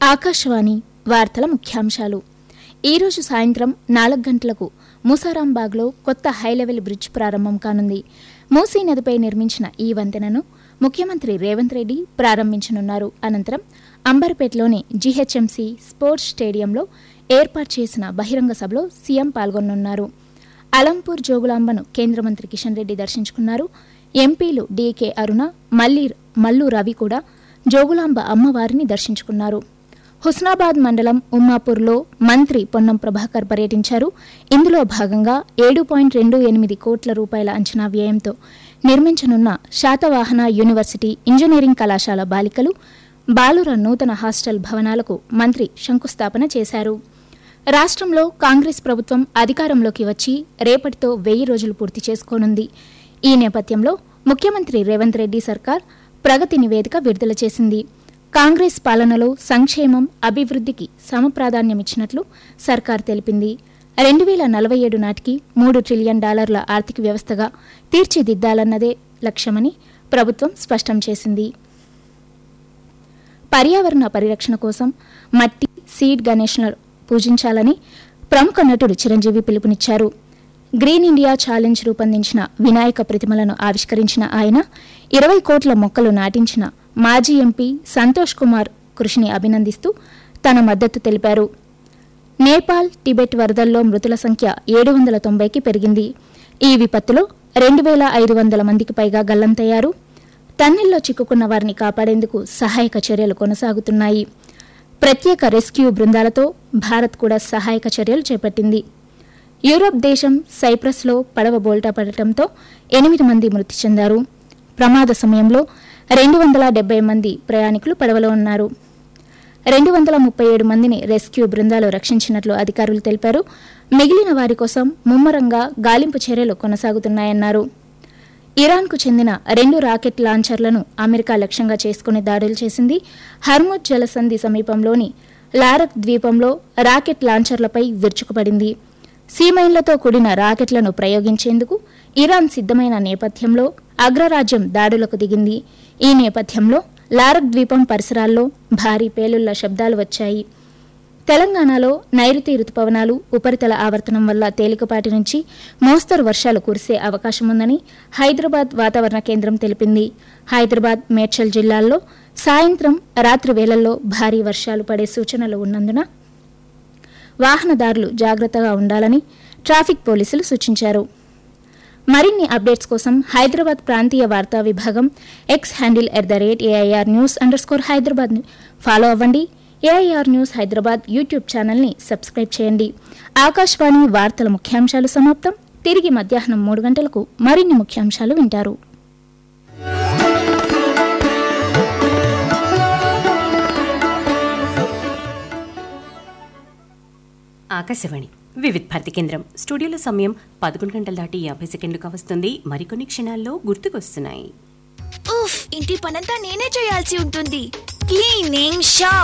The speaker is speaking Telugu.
ఆకాశవాణి వార్తల ముఖ్యాంశాలు ఈరోజు సాయంత్రం నాలుగు గంటలకు ముసారాంబాగ్లో కొత్త హైలెవెల్ బ్రిడ్జ్ ప్రారంభం కానుంది మూసీ నదిపై నిర్మించిన ఈ వంతెనను ముఖ్యమంత్రి రేవంత్ రెడ్డి ప్రారంభించనున్నారు అనంతరం అంబర్పేటలోని జీహెచ్ఎంసీ స్పోర్ట్స్ స్టేడియంలో ఏర్పాటు చేసిన బహిరంగ సభలో సీఎం పాల్గొనున్నారు అలంపూర్ జోగులాంబను కేంద్ర మంత్రి కిషన్ రెడ్డి దర్శించుకున్నారు ఎంపీలు డీకే అరుణ మల్లి మల్లు రవి కూడా జోగులాంబ అమ్మవారిని దర్శించుకున్నారు హుస్నాబాద్ మండలం ఉమ్మాపూర్లో మంత్రి పొన్నం ప్రభాకర్ పర్యటించారు ఇందులో భాగంగా ఏడు పాయింట్ రెండు ఎనిమిది కోట్ల రూపాయల అంచనా వ్యయంతో నిర్మించనున్న శాతవాహన యూనివర్సిటీ ఇంజనీరింగ్ కళాశాల బాలికలు బాలుర నూతన హాస్టల్ భవనాలకు మంత్రి శంకుస్థాపన చేశారు రాష్ట్రంలో కాంగ్రెస్ ప్రభుత్వం అధికారంలోకి వచ్చి రేపటితో వెయ్యి రోజులు పూర్తి చేసుకోనుంది ఈ నేపథ్యంలో ముఖ్యమంత్రి రేవంత్ రెడ్డి సర్కార్ ప్రగతి నివేదిక విడుదల చేసింది కాంగ్రెస్ పాలనలో సంక్షేమం అభివృద్ధికి సమప్రాధాన్యమిచ్చినట్లు సర్కార్ తెలిపింది రెండు వేల నలభై ఏడు నాటికి మూడు ట్రిలియన్ డాలర్ల ఆర్థిక వ్యవస్థగా తీర్చిదిద్దాలన్నదే లక్ష్యమని ప్రభుత్వం స్పష్టం చేసింది పర్యావరణ పరిరక్షణ కోసం మట్టి సీడ్ గణేష్లను పూజించాలని ప్రముఖ నటుడు చిరంజీవి పిలుపునిచ్చారు గ్రీన్ ఇండియా ఛాలెంజ్ రూపొందించిన వినాయక ప్రతిమలను ఆవిష్కరించిన ఆయన ఇరవై కోట్ల మొక్కలు నాటించిన మాజీ ఎంపీ సంతోష్ కుమార్ కృషిని అభినందిస్తూ తన మద్దతు తెలిపారు నేపాల్ టిబెట్ వరదల్లో మృతుల సంఖ్య ఏడు వందల తొంభైకి పెరిగింది ఈ విపత్తులో రెండు వేల ఐదు వందల మందికి పైగా గల్లంతయ్యారు తన్నెల్లో చిక్కుకున్న వారిని కాపాడేందుకు సహాయక చర్యలు కొనసాగుతున్నాయి ప్రత్యేక రెస్క్యూ బృందాలతో భారత్ కూడా సహాయక చర్యలు చేపట్టింది యూరప్ దేశం సైప్రస్లో పడవ బోల్టా పడటంతో ఎనిమిది మంది మృతి చెందారు ప్రమాద సమయంలో రెండు వందల డెబ్బై మంది ప్రయాణికులు పడవలో ఉన్నారు రెండు వందల ముప్పై ఏడు మందిని రెస్క్యూ బృందాలు రక్షించినట్లు అధికారులు తెలిపారు మిగిలిన వారి కోసం ముమ్మరంగా గాలింపు చర్యలు కొనసాగుతున్నాయన్నారు ఇరాన్కు చెందిన రెండు రాకెట్ లాంచర్లను అమెరికా లక్ష్యంగా చేసుకుని దాడులు చేసింది హర్ముద్ జలసంధి సమీపంలోని లారక్ ద్వీపంలో రాకెట్ లాంచర్లపై విరుచుకుపడింది సీమైన్లతో కూడిన రాకెట్లను ప్రయోగించేందుకు ఇరాన్ సిద్దమైన నేపథ్యంలో అగ్రరాజ్యం దాడులకు దిగింది ఈ నేపథ్యంలో లారక్ ద్వీపం పరిసరాల్లో భారీ పేలుళ్ల శబ్దాలు వచ్చాయి తెలంగాణలో నైరుతి రుతుపవనాలు ఉపరితల ఆవర్తనం వల్ల తేలికపాటి నుంచి మోస్తరు వర్షాలు కురిసే అవకాశం ఉందని హైదరాబాద్ వాతావరణ కేంద్రం తెలిపింది హైదరాబాద్ మేడ్చల్ జిల్లాల్లో సాయంత్రం రాత్రి వేళల్లో భారీ వర్షాలు పడే సూచనలు ఉన్నందున వాహనదారులు జాగ్రత్తగా ఉండాలని ట్రాఫిక్ పోలీసులు సూచించారు మరిన్ని అప్డేట్స్ కోసం హైదరాబాద్ ప్రాంతీయ వార్తా విభాగం X handle at the rate AIR news underscore Hyderabad follow అవ్వండి ఏఐఆర్ న్యూస్ హైదరాబాద్ యూట్యూబ్ ఛానల్ని సబ్స్క్రైబ్ చేయండి ఆకాశవాణి వార్తల ముఖ్యాంశాలు సమాప్తం తిరిగి మధ్యాహ్నం మూడు గంటలకు మరిన్ని ముఖ్యాంశాలు వింటారు ఆకాశవాణి వివిధ్ భారతి కేంద్రం స్టూడియోలో సమయం పదకొండు గంటల దాటి యాభై సెకండ్లుగా వస్తుంది మరికొన్ని క్షణాల్లో గుర్తుకొస్తున్నాయి ఉఫ్ ఇంటి పనంతా నేనే చేయాల్సి ఉంటుంది క్లీనింగ్ షాప్